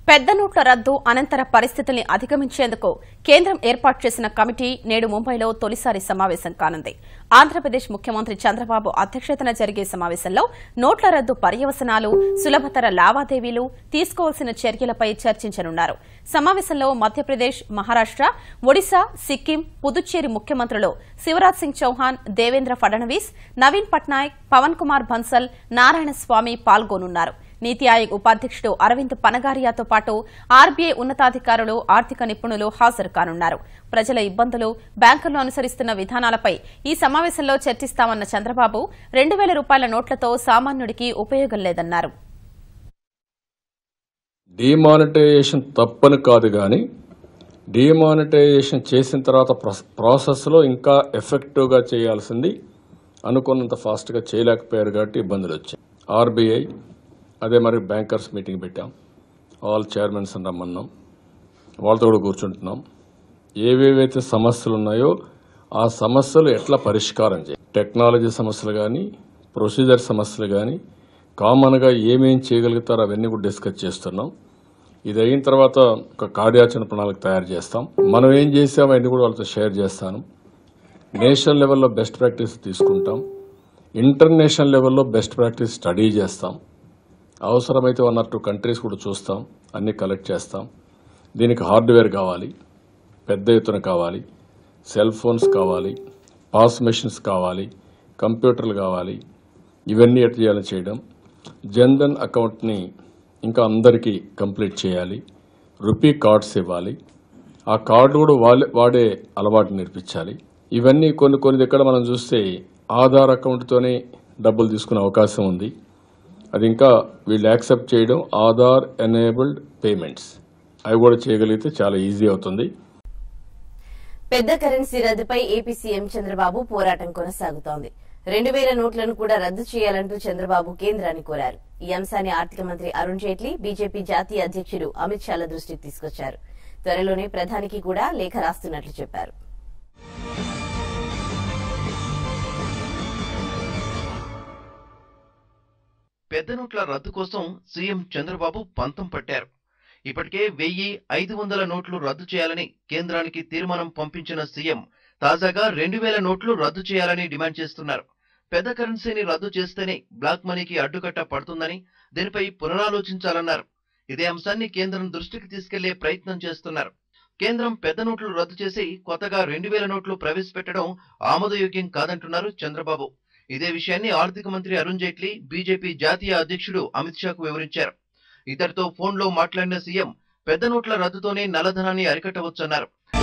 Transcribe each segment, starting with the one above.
పెద్ద నోట్ల రద్దు అనంతర పరిస్థితుల్ని అధిగమించేందుకు కేంద్రం ఏర్పాటు చేసిన కమిటీ నేడు ముంబైలో తొలిసారి సమావేశం కానుంది ఆంధ్రప్రదేశ్ ముఖ్యమంత్రి చంద్రబాబు అధ్యక్షతన జరిగే సమావేశంలో నోట్ల రద్దు పర్యవసనాలు సులభతర లావాదేవీలు తీసుకోవాల్సిన చర్యలపై చర్చించనున్నారు సమావేశంలో మధ్యప్రదేశ్ మహారాష్ట ఒడిశా సిక్కిం పుదుచ్చేరి ముఖ్యమంత్రులు శివరాజ్ సింగ్ చౌహాన్ దేవేంద్ర ఫడ్నవీస్ నవీన్ పట్నాయక్ పవన్ కుమార్ బన్సల్ నారాయణస్వామి పాల్గొనున్నారు నీతి ఆయోగ్ ఉపాధ్యక్షుడు అరవింద్ పనగారియాతో పాటు ఆర్బీఐ ఉన్నతాధికారులు ఆర్థిక నిపుణులు హాజరు కానున్నారు ప్రజల ఇబ్బందులు బ్యాంకుల్లో అనుసరిస్తున్న విధానాలపై ఈ సమావేశంలో చర్చిస్తామన్న చంద్రబాబు రెండు వేల రూపాయల నోట్లతో సామాన్యుడికి ఉపయోగం లేదన్నారు డిమానిటైజేషన్ తప్పని కాదు కానీ డిమానిటైజేషన్ చేసిన తర్వాత ప్రాస- ప్రాసెస్లో ఇంకా ఎఫెక్టివ్గా చేయాల్సింది అనుకున్నంత ఫాస్ట్గా చేయలేకపోయారు కాబట్టి ఇబ్బందులు వచ్చాయి ఆర్బీఐ అదే మరి బ్యాంకర్స్ మీటింగ్ పెట్టాం ఆల్ చైర్మన్స్ అని రమ్మన్నాం వాళ్ళతో కూడా కూర్చుంటున్నాం ఏవేవైతే సమస్యలు ఉన్నాయో ఆ సమస్యలు ఎట్లా పరిష్కారం చేయాలి టెక్నాలజీ సమస్యలు కానీ ప్రొసీజర్ సమస్యలు కానీ కామన్గా ఏమేం చేయగలుగుతారో అవన్నీ కూడా డిస్కస్ చేస్తున్నాం ఇది అయిన తర్వాత ఒక కార్యాచరణ ప్రణాళిక తయారు చేస్తాం మనం ఏం చేసామో అవన్నీ కూడా వాళ్ళతో షేర్ చేస్తాను నేషనల్ లెవెల్లో బెస్ట్ ప్రాక్టీస్ తీసుకుంటాం ఇంటర్నేషనల్ లెవెల్లో బెస్ట్ ప్రాక్టీస్ స్టడీ చేస్తాం అవసరమైతే వన్ ఆర్ టూ కంట్రీస్ కూడా చూస్తాం అన్ని కలెక్ట్ చేస్తాం దీనికి హార్డ్వేర్ కావాలి పెద్ద ఎత్తున కావాలి సెల్ ఫోన్స్ కావాలి పాస్ మెషిన్స్ కావాలి కంప్యూటర్లు కావాలి ఇవన్నీ ఎట్లా చేయాలని చేయడం జన్ధన్ అకౌంట్ని ఇంకా అందరికీ కంప్లీట్ చేయాలి రూపీ కార్డ్స్ ఇవ్వాలి ఆ కార్డు కూడా వాళ్ళే వాడే అలవాటు నేర్పించాలి ఇవన్నీ కొన్ని కొన్ని దగ్గర మనం చూస్తే ఆధార్ అకౌంట్తోనే డబ్బులు తీసుకునే అవకాశం ఉంది అది ఇంకా వీళ్ళు యాక్సెప్ట్ చేయడం ఆధార్ ఎనేబుల్డ్ పేమెంట్స్ అవి కూడా చేయగలిగితే చాలా ఈజీ అవుతుంది పెద్ద కరెన్సీ రద్దుపై ఏపీ సీఎం చంద్రబాబు పోరాటం కొనసాగుతోంది రెండు వేల నోట్లను కూడా రద్దు చేయాలంటూ చంద్రబాబు కేంద్రాన్ని కోరారు ఈ అంశాన్ని ఆర్థిక మంత్రి అరుణ్ జైట్లీ బీజేపీ జాతీయ అధ్యక్షుడు అమిత్ షాల దృష్టికి తీసుకొచ్చారు త్వరలోనే ప్రధానికి కూడా లేఖ రాస్తున్నట్లు చెప్పారు పెద్ద నోట్ల రద్దు కోసం సీఎం చంద్రబాబు పంతం పట్టారు ఇప్పటికే వెయ్యి ఐదు వందల నోట్లు రద్దు చేయాలని కేంద్రానికి తీర్మానం పంపించిన సీఎం తాజాగా రెండు వేల నోట్లు రద్దు చేయాలని డిమాండ్ చేస్తున్నారు పెద్ద కరెన్సీని రద్దు చేస్తేనే బ్లాక్ మనీకి అడ్డుకట్ట పడుతుందని దీనిపై పునరాలోచించాలన్నారు ఇదే అంశాన్ని కేంద్రం దృష్టికి తీసుకెళ్లే ప్రయత్నం చేస్తున్నారు కేంద్రం పెద్ద నోట్లు రద్దు చేసి కొత్తగా రెండు వేల నోట్లు ప్రవేశపెట్టడం ఆమోదయోగ్యం కాదంటున్నారు చంద్రబాబు ఇదే విషయాన్ని ఆర్థిక మంత్రి అరుణ్ జైట్లీ బీజేపీ జాతీయ అధ్యక్షుడు అమిత్ షాకు వివరించారు ఇతడితో ఫోన్లో మాట్లాడిన సీఎం పెద్ద నోట్ల రద్దుతోనే నల్లధనాన్ని అరికట్టవచ్చన్నారు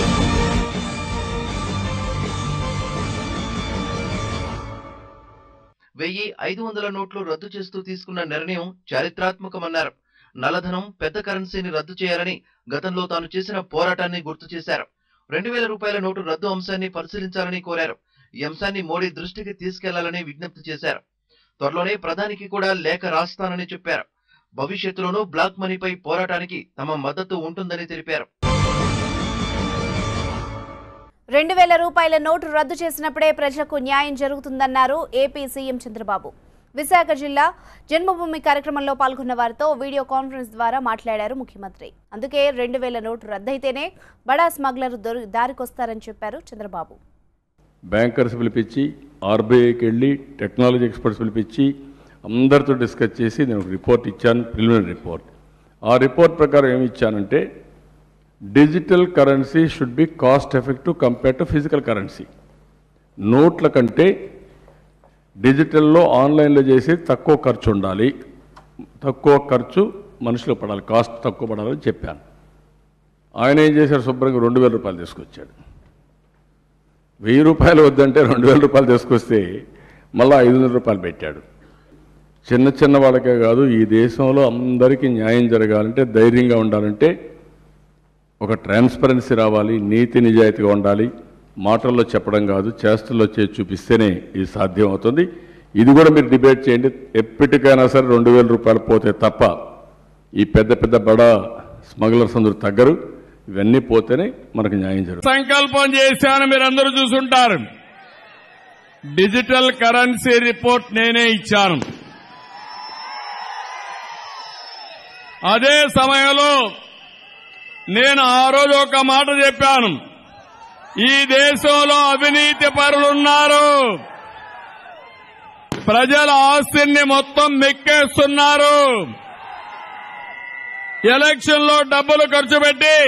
వెయ్యి ఐదు వందల నోట్లు రద్దు చేస్తూ తీసుకున్న నిర్ణయం చారిత్రాత్మకమన్నారు నల్లధనం పెద్ద కరెన్సీని రద్దు చేయాలని గతంలో తాను చేసిన పోరాటాన్ని గుర్తు చేశారు రెండు వేల రూపాయల నోటు రద్దు అంశాన్ని పరిశీలించాలని కోరారు ఈ అంశాన్ని మోడీ దృష్టికి తీసుకెళ్లాలని విజ్ఞప్తి చేశారు త్వరలోనే ప్రధానికి కూడా లేఖ రాస్తానని చెప్పారు భవిష్యత్తులోనూ బ్లాక్ మనీపై పోరాటానికి తమ మద్దతు ఉంటుందని తెలిపారు రెండు వేల రూపాయల నోటు రద్దు చేసినప్పుడే ప్రజలకు న్యాయం జరుగుతుందన్నారు ఏపీ సీఎం చంద్రబాబు విశాఖ జిల్లా జన్మభూమి కార్యక్రమంలో పాల్గొన్న వారితో వీడియో కాన్ఫరెన్స్ ద్వారా మాట్లాడారు ముఖ్యమంత్రి అందుకే రెండు వేల నోటు రద్దయితేనే బడా స్మగ్లర్ దొరి- దారికొస్తారని చెప్పారు చంద్రబాబు బ్యాంకర్స్ పిలిపించి ఆర్బీఐకి వెళ్ళి టెక్నాలజీ ఎక్స్పర్ట్స్ పిలిపించి అందరితో డిస్కస్ చేసి నేను ఒక రిపోర్ట్ ఇచ్చాను ప్రిలిమినరీ రిపోర్ట్ ఆ రిపోర్ట్ ప్రకారం ఏమి ఇచ్చానంటే digital currency should be cost effective compare to physical currency నోట్ల కంటే డిజిటల్లో ఆన్లైన్లో చేసి తక్కువ ఖర్చు ఉండాలి తక్కువ ఖర్చు మనుషులు పడాలి కాస్ట్ తక్కువ పడాలని చెప్పాను ఆయన ఏం చేశారు శుభ్రంగా రెండు వేల రూపాయలు తీసుకొచ్చాడు వెయ్యి రూపాయలు వద్దంటే రెండు వేల రూపాయలు తీసుకొస్తే మళ్ళీ ఐదు వందల రూపాయలు పెట్టాడు చిన్న చిన్న వాళ్ళకే కాదు ఈ దేశంలో అందరికీ న్యాయం జరగాలంటే ధైర్యంగా ఉండాలంటే ఒక ట్రాన్స్పరెన్సీ రావాలి నీతి నిజాయితీగా ఉండాలి మాటల్లో చెప్పడం కాదు చేష్టల్లో చేసి చూపిస్తేనే ఇది సాధ్యం అవుతుంది ఇది కూడా మీరు డిబేట్ చేయండి ఎప్పటికైనా సరే రెండు వేల రూపాయలు పోతే తప్ప ఈ పెద్ద పెద్ద బడా స్మగ్లర్స్ అందరూ తగ్గరు ఇవన్నీ పోతేనే మనకు న్యాయం జరుగుతుంది సంకల్పం చేశాను మీరందరూ చూసుంటారు డిజిటల్ కరెన్సీ రిపోర్ట్ నేనే ఇచ్చాను అదే సమయంలో నేను ఆ రోజు ఒక మాట చెప్పాను ఈ దేశంలో అవినీతి పరులున్నారు ప్రజల ఆస్తిని మొత్తం మెక్కేస్తున్నారు ఎలక్షన్ లో డబ్బులు ఖర్చు పెట్టి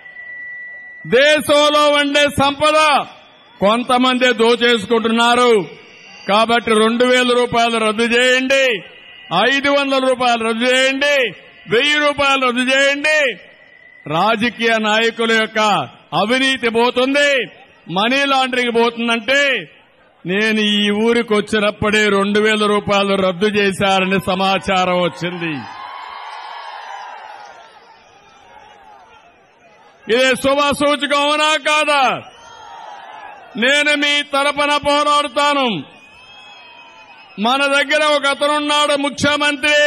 దేశంలో ఉండే సంపద కొంతమంది దోచేసుకుంటున్నారు కాబట్టి రెండు వేల రూపాయలు రద్దు చేయండి ఐదు వందల రూపాయలు రద్దు చేయండి వెయ్యి రూపాయలు రద్దు చేయండి రాజకీయ నాయకుల యొక్క అవినీతి పోతుంది మనీ లాండరింగ్ పోతుందంటే నేను ఈ ఊరికి వచ్చినప్పుడే రెండు వేల రూపాయలు రద్దు చేశారని సమాచారం వచ్చింది ఇది శుభ సూచకం అవునా కాదా నేను మీ తరపున పోరాడుతాను మన దగ్గర ఒక అతనున్నాడు ముఖ్యమంత్రి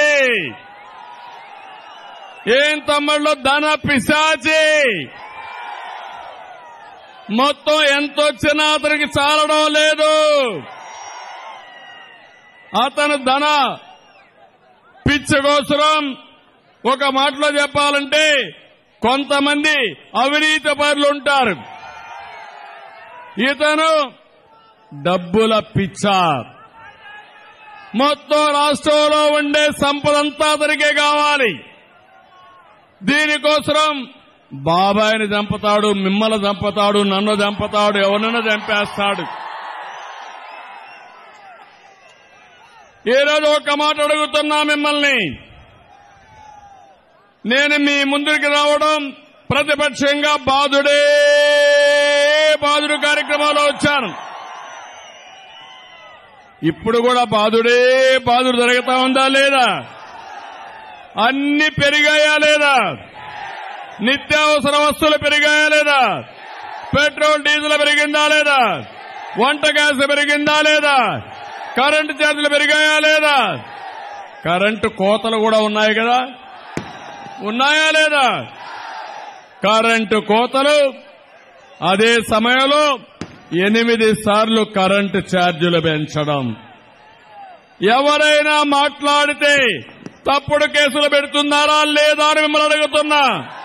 ఏం తమ్ముళ్ళు ధన పిశాచి మొత్తం ఎంత వచ్చినా అతనికి చాలడం లేదు అతను ధన పిచ్చ కోసరం ఒక మాటలో చెప్పాలంటే కొంతమంది అవినీతి పరులు ఉంటారు ఇతను డబ్బుల పిచ్చ మొత్తం రాష్ట్రంలో ఉండే సంపదంతా అతనికే కావాలి దీనికోసం బాబాయిని చంపుతాడు మిమ్మల్ని చంపుతాడు నన్ను చంపుతాడు ఎవరినైనా చంపేస్తాడు ఈరోజు ఒక మాట అడుగుతున్నా మిమ్మల్ని నేను మీ ముందుకు రావడం ప్రతిపక్షంగా బాధుడే బాధుడు కార్యక్రమంలో వచ్చాను ఇప్పుడు కూడా బాధుడే బాధుడు జరుగుతా ఉందా లేదా అన్ని పెరిగాయా లేదా నిత్యావసర వస్తువులు పెరిగాయా లేదా పెట్రోల్ డీజిల్ పెరిగిందా లేదా వంట గ్యాస్ పెరిగిందా లేదా కరెంటు ఛార్జీలు పెరిగాయా లేదా కరెంటు కోతలు కూడా ఉన్నాయి కదా ఉన్నాయా లేదా కరెంటు కోతలు అదే సమయంలో ఎనిమిది సార్లు కరెంటు ఛార్జీలు పెంచడం ఎవరైనా మాట్లాడితే తప్పుడు కేసులు పెడుతున్నారా లేదా అని మిమ్మల్ని అడుగుతున్నా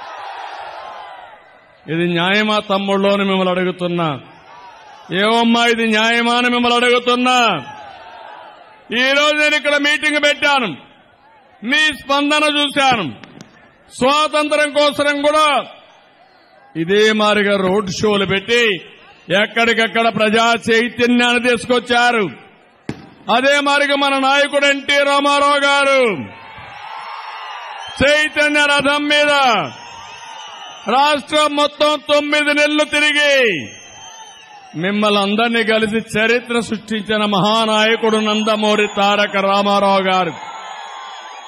ఇది న్యాయమా తమ్ముళ్ళు అని మిమ్మల్ని అడుగుతున్నా ఏమమ్మా ఇది న్యాయమా అని మిమ్మల్ని అడుగుతున్నా ఈ రోజు నేను ఇక్కడ మీటింగ్ పెట్టాను మీ స్పందన చూశాను స్వాతంత్రం కోసం కూడా ఇదే మారిగా రోడ్ షోలు పెట్టి ఎక్కడికక్కడ ప్రజా చైతన్యాన్ని తీసుకొచ్చారు అదే మారిగా మన నాయకుడు ఎన్టీ రామారావు గారు చైతన్య రథం మీద రాష్ట్రం మొత్తం తొమ్మిది నెలలు తిరిగి మిమ్మల్ని అందరినీ కలిసి చరిత్ర సృష్టించిన మహానాయకుడు నందమూరి తారక రామారావు గారు